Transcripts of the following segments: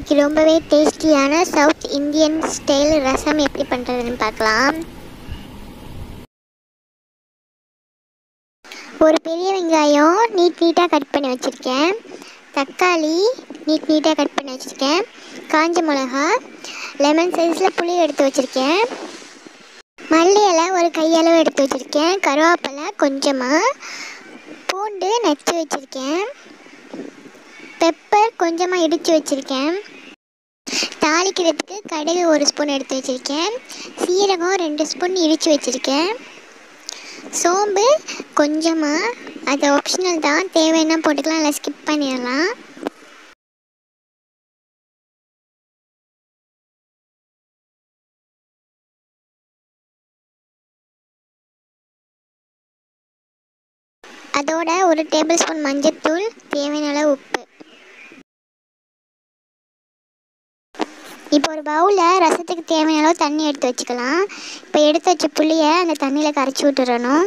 இன்னைக்கு ரொம்பவே டேஸ்டியான சவுத் இந்தியன் ஸ்டைல் ரசம் எப்படி பண்ணுறதுன்னு பார்க்கலாம் ஒரு பெரிய வெங்காயம் நீட் நீட்டாக கட் பண்ணி வச்சுருக்கேன் தக்காளி நீட் நீட்டாக கட் பண்ணி வச்சுருக்கேன் காஞ்ச மிளகா லெமன் சைஸில் புளி எடுத்து வச்சுருக்கேன் மல்லி இலை ஒரு கையளவு எடுத்து வச்சுருக்கேன் கருவேப்பிலை கொஞ்சமாக பூண்டு நச்சு வச்சுருக்கேன் பெப்பர் கொஞ்சமாக இடித்து வச்சுருக்கேன் தாளிக்கிறதுக்கு கடுகு ஒரு ஸ்பூன் எடுத்து வச்சுருக்கேன் சீரகம் ரெண்டு ஸ்பூன் இடித்து வச்சுருக்கேன் சோம்பு கொஞ்சமாக அது ஆப்ஷனல் தான் தேவைன்னா போட்டுக்கலாம் இல்லை ஸ்கிப் பண்ணிடலாம் அதோட ஒரு டேபிள் ஸ்பூன் மஞ்சள்தூள் தேவையான அளவு உப்பு இப்போ ஒரு பவுலில் ரசத்துக்கு தேவையான அளவு தண்ணி எடுத்து வச்சுக்கலாம் இப்போ எடுத்து வச்ச புளியை அந்த தண்ணியில் கரைச்சி விட்டுறணும்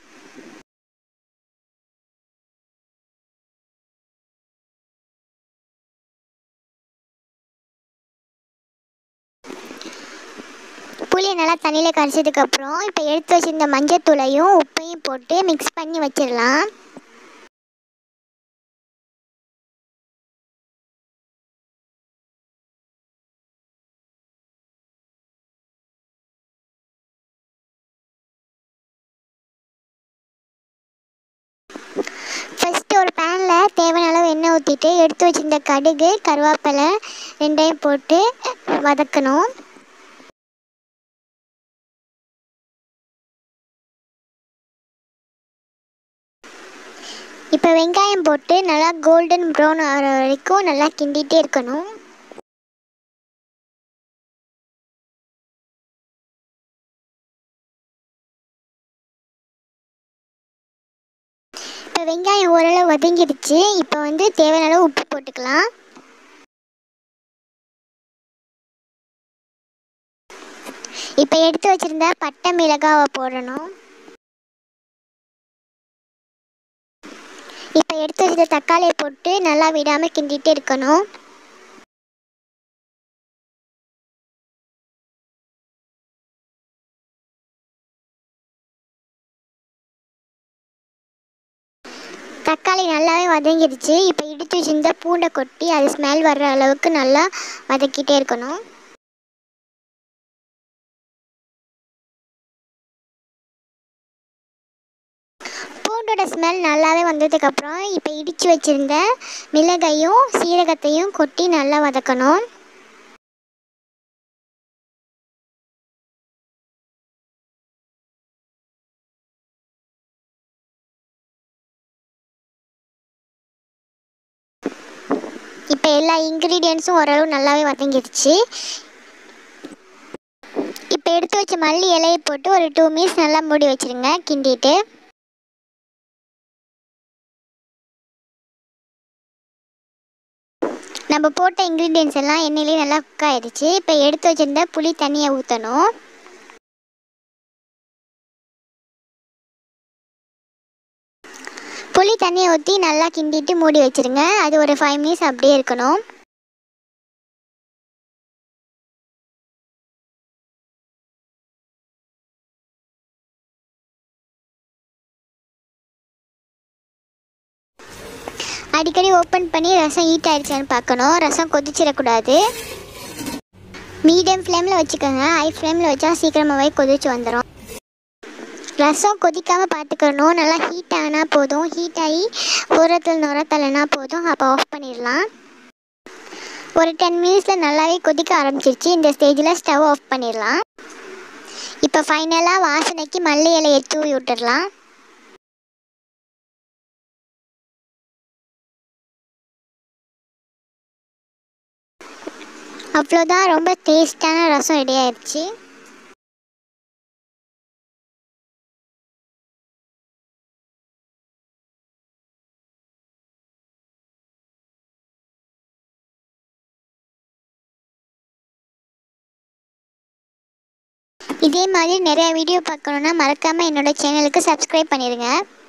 புளியை நல்லா தண்ணியில் கரைச்சதுக்கப்புறம் இப்போ எடுத்து வச்சிருந்த மஞ்சத்தூளையும் உப்பையும் போட்டு மிக்ஸ் பண்ணி வச்சிடலாம் ஃபஸ்ட்டு ஒரு பேனில் தேவையான அளவு எண்ணெய் ஊற்றிட்டு எடுத்து வச்சிருந்த கடுகு கருவேப்பிலை ரெண்டையும் போட்டு வதக்கணும் இப்போ வெங்காயம் போட்டு நல்லா கோல்டன் ப்ரௌன் ஆகிற வரைக்கும் நல்லா கிண்டிகிட்டே இருக்கணும் இப்போ வெங்காயம் ஓரளவு வதங்கிடுச்சு இப்போ வந்து தேவையான அளவு உப்பு போட்டுக்கலாம் இப்போ எடுத்து வச்சிருந்த பட்டை மிளகாவை போடணும் இப்போ எடுத்து வச்சிருந்த தக்காளியை போட்டு நல்லா விடாமல் கிண்டிகிட்டே இருக்கணும் தக்காளி நல்லாவே வதங்கிடுச்சு இப்போ இடித்து வச்சிருந்த பூண்டை கொட்டி அது ஸ்மெல் வர்ற அளவுக்கு நல்லா வதக்கிட்டே இருக்கணும் பூண்டோட ஸ்மெல் நல்லாவே வந்ததுக்கப்புறம் இப்போ இடித்து வச்சுருந்த மிளகையும் சீரகத்தையும் கொட்டி நல்லா வதக்கணும் இப்போ எல்லா இன்க்ரீடியன்ஸும் ஓரளவு நல்லாவே வதங்கிடுச்சு இப்போ எடுத்து வச்ச மல்லி இலையை போட்டு ஒரு டூ மினிட்ஸ் நல்லா மூடி வச்சுருங்க கிண்டிட்டு நம்ம போட்ட இன்க்ரீடியன்ஸ் எல்லாம் எண்ணெயிலே நல்லா குக் ஆயிடுச்சு இப்போ எடுத்து வச்சிருந்த புளி தண்ணியை ஊற்றணும் புளி தண்ணியை ஊற்றி நல்லா கிண்டிட்டு மூடி வச்சிருங்க அது ஒரு ஃபைவ் மினிட்ஸ் அப்படியே இருக்கணும் அடிக்கடி ஓப்பன் பண்ணி ரசம் ஹீட் ஆயிடுச்சான்னு பார்க்கணும் ரசம் கொதிச்சிடக்கூடாது மீடியம் ஃப்ளேமில் வச்சுக்கோங்க ஹை ஃப்ளேமில் வச்சா சீக்கிரமாகவே கொதிச்சு வந்துடும் ரசம் கொதிக்காமல் பார்த்துக்கணும் நல்லா ஹீட் ஆனால் போதும் ஹீட் ஆகி உரத்தில் நுரத்தலைனா போதும் அப்போ ஆஃப் பண்ணிடலாம் ஒரு டென் மினிட்ஸில் நல்லாவே கொதிக்க ஆரம்பிச்சிருச்சு இந்த ஸ்டேஜில் ஸ்டவ் ஆஃப் பண்ணிடலாம் இப்போ ஃபைனலாக வாசனைக்கு மல்லி இலையை தூவி விட்டுடலாம் அவ்வளோதான் ரொம்ப டேஸ்டான ரசம் ரெடி ஆயிடுச்சு இதே மாதிரி நிறைய வீடியோ பார்க்கணுன்னா மறக்காமல் என்னோட சேனலுக்கு சப்ஸ்கிரைப் பண்ணிடுங்க